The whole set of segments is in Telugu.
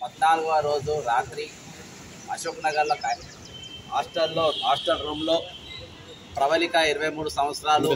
పద్నాలుగవ రోజు రాత్రి అశోక్ నగర్లో కా- హాస్టల్లో హాస్టల్ రూమ్లో ప్రవళిక ఇరవై మూడు సంవత్సరాలు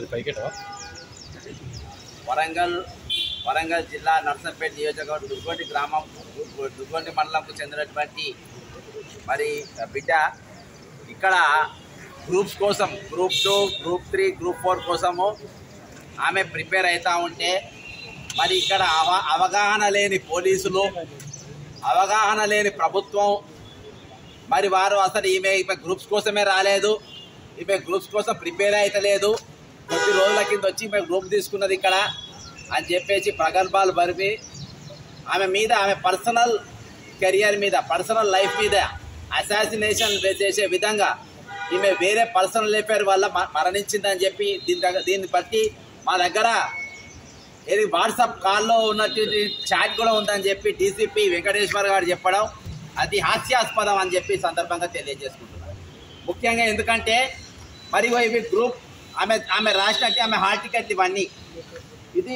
వరంగల్ వరంగల్ జిల్లా నర్సంపేట నియోజకవర్గం దుర్గొండి గ్రామం దు- దుర్గొండి మండలంకు చెందినటువంటి మరి బిడ్డ ఇక్కడ గ్రూప్స్ కోసం group two group three group four కోసము ఆమె ప్రిపేర్ అవుతూ ఉంటే మరి ఇక్కడ అవ అవగాహన లేని పోలీసులు అవగాహన లేని ప్రభుత్వం మరి వారు అసలు ఈమె ఈమె గ్రూప్స్ కోసమే రాలేదు ఈమె గ్రూప్స్ కోసం ప్రిపేర్ అవుతలేదు కొద్ది రోజుల కింద వచ్చి ఈమె గ్రూప్ తీసుకున్నది ఇక్కడ అని చెప్పేసి ప్రగల్భాలు బరిపి ఆమె మీద ఆమె పర్సనల్ కెరియర్ మీద పర్సనల్ లైఫ్ మీద అసాసినేషన్ చేసే విధంగా ఈమె వేరే పర్సనల్ అఫేర్ వల్ల మ- మరణించిందని చెప్పి దీని దగ్గర దీన్ని బట్టి మా దగ్గర ఇది వాట్సాప్ కాల్లో ఉన్నటువంటి చాట్ కూడా ఉందని చెప్పి డీసీపీ వెంకటేశ్వర్ గారు చెప్పడం అది హాస్యాస్పదం అని చెప్పి ఈ సందర్భంగా తెలియజేసుకుంటున్నాను ముఖ్యంగా ఎందుకంటే మరి ఇవి గ్రూప్ ఆమె ఆమె రాసినట్టు ఆమె హాల్ టికెట్ ఇవన్నీ ఇది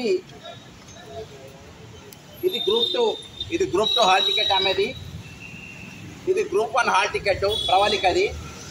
ఇది గ్రూప్ టూ ఇది గ్రూప్ టూ హాల్ టికెట్ ఆమెది ఇది గ్రూప్ వన్ హాల్ టికెట్ ప్రవళికది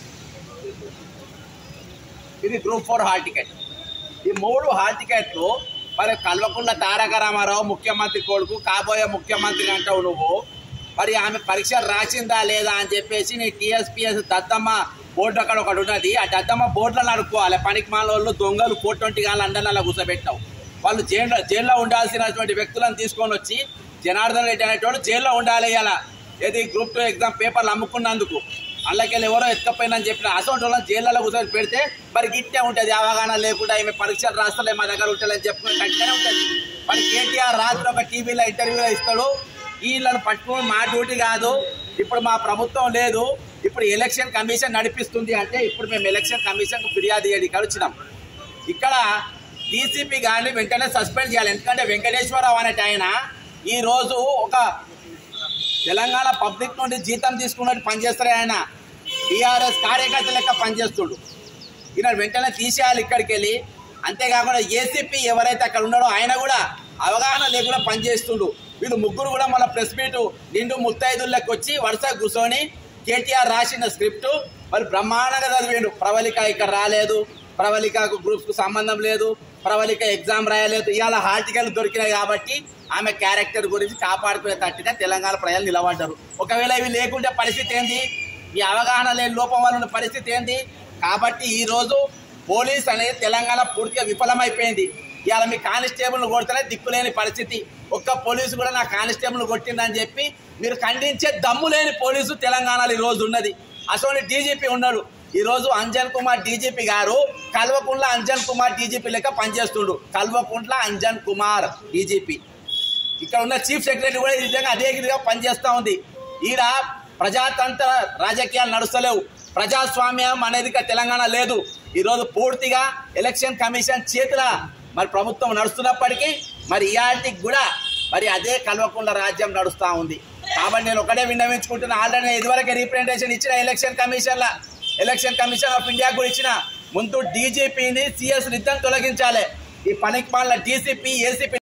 ఇది గ్రూప్ ఫోర్ హాల్ టికెట్ ఈ మూడు హాల్ టికెట్లు మరి కల్వకుంట్ల తారక రామారావు ముఖ్యమంత్రి కొడుకు కాబోయే ముఖ్యమంత్రి అంటావు నువ్వు మరి ఆమె పరీక్ష రాసిందా లేదా అని చెప్పేసి నీ టీఎస్పీఎస్ దద్దమ్మ బోర్డు అక్కడ ఒకటి ఉన్నది ఆ దద్దమ్మ బోర్డులో నడుపుకోవాలి పనికి వాళ్ళు దొంగలు ఫోర్ ట్వంటీ గాళ్ళు అండనలా కూర్చోబెట్టావు వాళ్ళు జైల్లో జైల్లో ఉండాల్సినటువంటి వ్యక్తులను తీసుకొని వచ్చి జనార్దన్ రెడ్డి అనేటోడు జైల్లో ఉండాలి ఇలా ఏది గ్రూప్ టూ ఎగ్జామ్ పేపర్లు అమ్ముకున్నందుకు అందులోకెళ్ళి ఎవరో ఎత్తుకపోయిందని చెప్పిన అసౌంట్ వాళ్ళని జైల్లో కూర్చొని పెడితే మరి గిట్టే ఉంటుంది అవగాహన లేకుండా ఈమె పరీక్షలు రాస్తలే మా దగ్గర ఉంటుందని చెప్పుకుని గట్టిగానే ఉంటుంది మరి కేటీఆర్ రాత్రి ఒక టీవీలో ఇంటర్వ్యూలో ఇస్తాడు వీళ్ళని పట్టుకుని మా డ్యూటీ కాదు ఇప్పుడు మా ప్రభుత్వం లేదు ఇప్పుడు ఎలక్షన్ కమిషన్ నడిపిస్తుంది అంటే ఇప్పుడు మేము ఎలక్షన్ కమిషన్కు ఫిర్యాదు చేయడానికి వచ్చినాం ఇక్కడ డీసీపీ గారిని వెంటనే సస్పెండ్ చేయాలి ఎందుకంటే వెంకటేశ్వరరావు అనేటి ఆయన ఈ రోజు ఒక తెలంగాణ పబ్లిక్ నుండి జీతం తీసుకున్నట్టు పనిచేస్తారు ఆయన టీఆర్ఎస్ కార్యకర్త లెక్క పనిచేస్తుడు ఈయన వెంటనే తీసేయాలి ఇక్కడికి వెళ్ళి అంతేకాకుండా ఏసీపీ ఎవరైతే అక్కడ ఉన్నాడో ఆయన కూడా అవగాహన లేకుండా పనిచేస్తుండు వీళ్ళు ముగ్గురు కూడా మన ప్రెస్ మీట్ నిండు ముత్తైదుల్లోకి వచ్చి వరుస కూర్చొని కేటీఆర్ రాసిన స్క్రిప్ట్ మరి బ్రహ్మాండంగా చదివిండు ప్రవళిక ఇక్కడ రాలేదు ప్రవళికకు గ్రూప్స్ కు సంబంధం లేదు ప్రవళిక ఎగ్జామ్ రాయలేదు ఇవాళ హాల్ టికెట్లు దొరికినాయి కాబట్టి ఆమె క్యారెక్టర్ గురించి కాపాడుకునే తట్టుగా తెలంగాణ ప్రజలు నిలబడ్డారు ఒకవేళ ఇవి లేకుంటే పరిస్థితి ఏంది ఈ అవగాహన లేని లోపం వల్ల ఉన్న పరిస్థితి ఏంది కాబట్టి ఈ రోజు పోలీస్ అనేది తెలంగాణ పూర్తిగా విఫలమైపోయింది ఇవాళ మీ కానిస్టేబుల్ కొడితేనే దిక్కులేని పరిస్థితి ఒక్క పోలీసు కూడా నా కానిస్టేబుల్ కొట్టిందని చెప్పి మీరు ఖండించే దమ్ము లేని పోలీసు తెలంగాణలో ఈ రోజు ఉన్నది అసలు డీజీపీ ఉన్నాడు ఈ రోజు అంజన్ కుమార్ డీజీపీ గారు కల్వకుంట్ల అంజన్ కుమార్ డీజీపీ లెక్క పనిచేస్తుండు కల్వకుంట్ల అంజన్ కుమార్ డీజీపీ ఇక్కడ ఉన్న చీఫ్ సెక్రటరీ కూడా ఈ విధంగా అదే విధంగా పనిచేస్తా ఉంది ఈడ ప్రజాతంత్ర రాజకీయాలు నడుస్తలేవు ప్రజాస్వామ్యం అనేది ఇక తెలంగాణ లేదు ఈ రోజు పూర్తిగా ఎలక్షన్ కమిషన్ చేతుల మరి ప్రభుత్వం నడుస్తున్నప్పటికీ మరి ఇయాటికి కూడా మరి అదే కల్వకుండ రాజ్యం నడుస్తూ ఉంది కాబట్టి నేను ఒకటే విన్నవించుకుంటున్నా ఆల్రెడీ నేను ఇదివరకే రీప్రజెంటేషన్ ఇచ్చిన ఎలక్షన్ కమిషన్ల ఎలక్షన్ కమిషన్ ఆఫ్ ఇండియా కూడా ఇచ్చిన ముందు డీజీపీని సిఎస్ ఇద్దరు తొలగించాలి ఈ పనికి డీసీపీ ఏసీపీ